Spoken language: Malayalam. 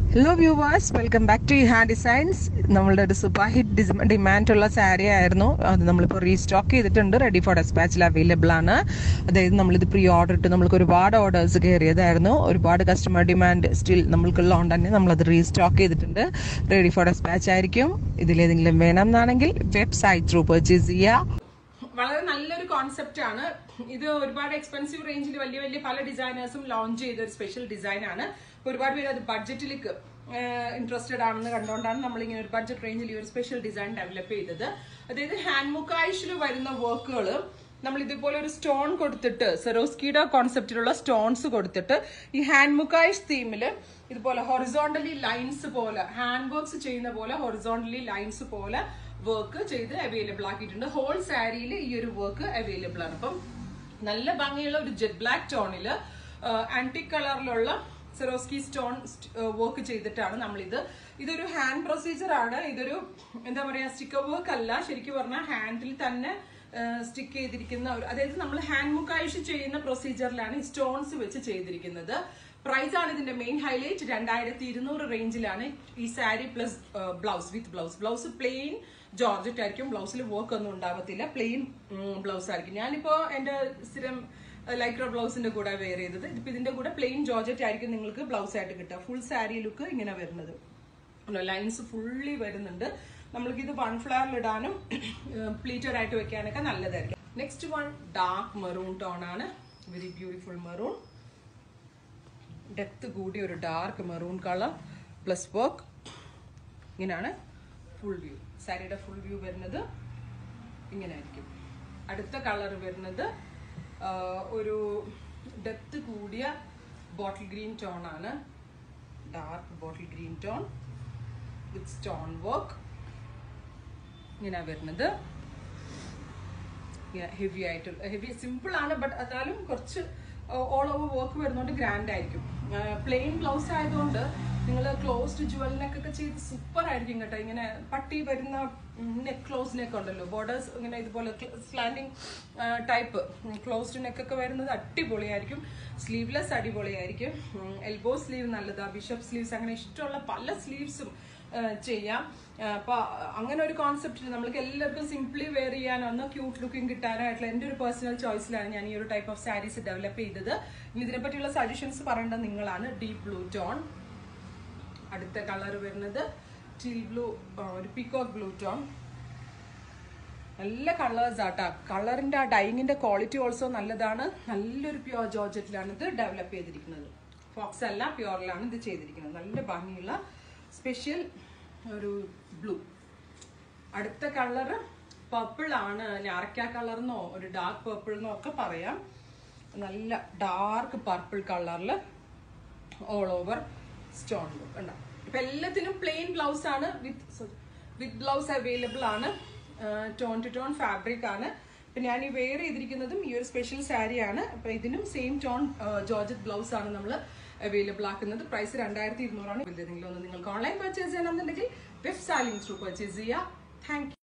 hello viewers welcome back to ഹാ ഡിസൈൻസ് നമ്മളുടെ ഒരു സൂപ്പർ ഹിറ്റ് ഡിമാൻഡ് ഉള്ള സാരി ആയിരുന്നു അത് നമ്മളിപ്പോൾ റീസ്റ്റോക്ക് ചെയ്തിട്ടുണ്ട് റെഡി ഫോർ ഡെസ്പാച്ചിൽ അവൈലബിൾ ആണ് അതായത് നമ്മളിത് പ്രീ ഓർഡർ ഇട്ട് നമ്മൾക്ക് ഒരുപാട് ഓർഡേഴ്സ് കയറിയതായിരുന്നു ഒരുപാട് കസ്റ്റമർ ഡിമാൻഡ് സ്റ്റിൽ നമ്മൾക്കുള്ളതുകൊണ്ട് തന്നെ നമ്മളത് റീസ്റ്റോക്ക് ചെയ്തിട്ടുണ്ട് റെഡി ഫോർ ഡെസ്പാച്ച് ആയിരിക്കും ഇതിലേതെങ്കിലും വേണം എന്നാണെങ്കിൽ വെബ്സൈറ്റ് ത്രൂ പർച്ചേസ് ചെയ്യുക വളരെ നല്ലൊരു കോൺസെപ്റ്റ് ആണ് ഇത് ഒരുപാട് എക്സ്പെൻസീവ് റേഞ്ചിൽ വലിയ വലിയ പല ഡിസൈനേഴ്സും ലോഞ്ച് ചെയ്ത ഒരു സ്പെഷ്യൽ ഡിസൈൻ ആണ് അപ്പൊ ഒരുപാട് പേര് അത് ബഡ്ജറ്റിലേക്ക് ഇൻട്രസ്റ്റഡ് ആണെന്ന് കണ്ടുകൊണ്ടാണ് നമ്മൾ ഇങ്ങനെ ഒരു ബഡ്ജറ്റ് റേഞ്ചിൽ ഈ ഒരു സ്പെഷ്യൽ ഡിസൈൻ ഡെവലപ്പ് ചെയ്തത് അതായത് ഹാൻഡ് മുക്കായിഷിൽ വരുന്ന വർക്കുകൾ നമ്മൾ ഇതുപോലെ ഒരു സ്റ്റോൺ കൊടുത്തിട്ട് സെറോസ്കിയുടെ കോൺസെപ്റ്റിലുള്ള സ്റ്റോൺസ് കൊടുത്തിട്ട് ഈ ഹാൻഡ് മുക്കായിഷ് തീമിൽ ഇതുപോലെ ഹൊറിസോണ്ടലി ലൈൻസ് പോലെ ഹാൻഡ് വർക്ക്സ് ചെയ്യുന്ന പോലെ ഹൊറിസോണ്ടലി ലൈൻസ് പോലെ വർക്ക് ചെയ്ത് അവൈലബിൾ ആക്കിയിട്ടുണ്ട് ഹോൾ സാരിയിൽ ഈ ഒരു വർക്ക് അവൈലബിൾ ആണ് അപ്പം നല്ല ഭംഗിയുള്ള ഒരു ജെറ്റ് ബ്ലാക്ക് ടോണില് ആന്റിക് കളറിലുള്ള സെറോസ്കി സ്റ്റോൺ വർക്ക് ചെയ്തിട്ടാണ് നമ്മളിത് ഇതൊരു ഹാൻഡ് പ്രൊസീജിയർ ആണ് ഇതൊരു എന്താ പറയാ സ്റ്റിക്കർ വർക്ക് അല്ല ശരിക്കും പറഞ്ഞാൽ ഹാൻഡിൽ തന്നെ സ്റ്റിക്ക് ചെയ്തിരിക്കുന്ന ഒരു അതായത് നമ്മൾ ഹാൻഡ് മുക്കായിഷ് ചെയ്യുന്ന പ്രൊസീജിയറിലാണ് ഈ സ്റ്റോൺസ് വെച്ച് ചെയ്തിരിക്കുന്നത് പ്രൈസ് ആണ് ഇതിന്റെ മെയിൻ ഹൈലൈറ്റ് രണ്ടായിരത്തി ഇരുന്നൂറ് റേഞ്ചിലാണ് ഈ sari plus blouse with blouse blouse plain georgette ആയിരിക്കും ബ്ലൗസിൽ വർക്ക് ഒന്നും ഉണ്ടാവത്തില്ല പ്ലെയിൻ ബ്ലൗസ് ആയിരിക്കും ഞാനിപ്പോ എന്റെ സ്ഥിരം ലൈക്രോ ബ്ലൗസിന്റെ കൂടെ വെയർ ചെയ്തത് ഇപ്പൊ ഇതിന്റെ കൂടെ പ്ലെയിൻ ജോർജറ്റ് ആയിരിക്കും നിങ്ങൾക്ക് ബ്ലൗസ് ആയിട്ട് കിട്ടുക ഫുൾ സാരി ലുക്ക് ഇങ്ങനെ വരുന്നത് ലൈൻസ് ഫുള്ളി വരുന്നുണ്ട് നമ്മൾക്ക് ഇത് വൺ ഫ്ലവറിൽ ഇടാനും പ്ലീറ്റഡ് ആയിട്ട് വെക്കാനൊക്കെ നല്ലതായിരിക്കും next one dark maroon tone ആണ് വെരി ബ്യൂട്ടിഫുൾ മെറൂൺ ഡെപ്ത് കൂടിയ ഒരു dark maroon colour plus work ഇങ്ങനെയാണ് ഫുൾ വ്യൂ സാരിയുടെ ഫുൾ വ്യൂ വരുന്നത് ഇങ്ങനെ ആയിരിക്കും അടുത്ത കളർ വരുന്നത് ഒരു ഡെപ്ത് കൂടിയ ബോട്ടിൽ ഗ്രീൻ ടോൺ ആണ് dark bottle green tone with stone work ഇങ്ങനെ വരുന്നത് ഹെവി ആയിട്ട് ഹെവി സിമ്പിൾ ആണ് ബട്ട് എന്നാലും കുറച്ച് ഓൾ ഓവർ വർക്ക് വരുന്നതുകൊണ്ട് ഗ്രാൻഡ് ആയിരിക്കും പ്ലെയിൻ ബ്ലൗസ് ആയതുകൊണ്ട് നിങ്ങൾ ക്ലോസ്ഡ് ജുവൽ നെക്കൊക്കെ ചെയ്ത് സൂപ്പർ ആയിരിക്കും കേട്ടോ ഇങ്ങനെ പട്ടി വരുന്ന നെക്ക് ക്ലോസ് നെക്ക് ഉണ്ടല്ലോ ബോർഡേഴ്സ് ഇങ്ങനെ ഇതുപോലെ സ്ലാൻഡിങ് ടൈപ്പ് ക്ലോസ്ഡ് നെക്കൊക്കെ വരുന്നത് അടിപൊളിയായിരിക്കും സ്ലീവ്ലെസ് അടിപൊളിയായിരിക്കും എൽബോ സ്ലീവ് നല്ലതാ ബിഷപ്പ് സ്ലീവ്സ് അങ്ങനെ ഇഷ്ടമുള്ള പല സ്ലീവ്സും ചെയ്യാം അപ്പൊ അങ്ങനെ ഒരു കോൺസെപ്റ്റ് നമ്മൾക്ക് എല്ലാവർക്കും സിംപ്ലി വെയർ ചെയ്യാനൊന്ന് ക്യൂട്ട് ലുക്കിംഗ് കിട്ടാനായിട്ടുള്ള എൻ്റെ ഒരു പേഴ്സണൽ ചോയ്സിലാണ് ഞാൻ ഈ ഒരു ടൈപ്പ് ഓഫ് സാരീസ് ഡെവലപ്പ് ചെയ്തത് ഇനി ഇതിനെ പറ്റിയുള്ള സജഷൻസ് പറയേണ്ടത് നിങ്ങളാണ് ഡീപ് ബ്ലൂ ടോൺ അടുത്ത കളർ വരുന്നത് ടീൽ ബ്ലൂ ഒരു പീകോക്ക് ബ്ലൂ ടോൺ നല്ല കളേഴ്സ് ആട്ടാ കളറിന്റെ ആ ഡൈങ്ങിന്റെ ക്വാളിറ്റി ഓൾസോ നല്ലതാണ് നല്ലൊരു പ്യുവർ ജോർജറ്റിലാണ് ഇത് ഡെവലപ്പ് ചെയ്തിരിക്കുന്നത് ഫോക്സ് അല്ല പ്യുവറിലാണ് ഇത് ചെയ്തിരിക്കുന്നത് നല്ല ഭംഗിയുള്ള സ്പെഷ്യൽ ഒരു ബ്ലൂ അടുത്ത കളർ പർപ്പിൾ ആണ് ഞാറക്ക കളർ എന്നോ ഒരു ഡാർക്ക് പർപ്പിൾ എന്നോ ഒക്കെ പറയാം നല്ല ഡാർക്ക് പർപ്പിൾ കളറിൽ ഓൾ ഓവർ സ്റ്റോൺ വർക്ക് ഉണ്ടാവും ഇപ്പൊ എല്ലാത്തിനും പ്ലെയിൻ ബ്ലൗസ് ആണ് വിത്ത് വിത്ത് ബ്ലൗസ് അവൈലബിൾ ആണ് ടോൺ ടു ടോൺ ഫാബ്രിക് ആണ് ഇപ്പൊ ഞാൻ ഈ വെയർ ചെയ്തിരിക്കുന്നതും ഈ ഒരു സ്പെഷ്യൽ സാരി ആണ് അപ്പൊ ഇതിനും സെയിം ടോൺ ജോർജറ്റ് ബ്ലൗസ് ആണ് നമ്മൾ അവൈലബിൾ ആക്കുന്നത് പ്രൈസ് രണ്ടായിരത്തി ഇരുന്നൂറാണ് ഏതെങ്കിലും ഒന്ന് നിങ്ങൾക്ക് ഓൺലൈൻ പർച്ചേസ് ചെയ്യണമെന്നുണ്ടെങ്കിൽ വെബ് സാലിംഗ് ത്രൂ പർച്ചേസ് ചെയ്യുക താങ്ക്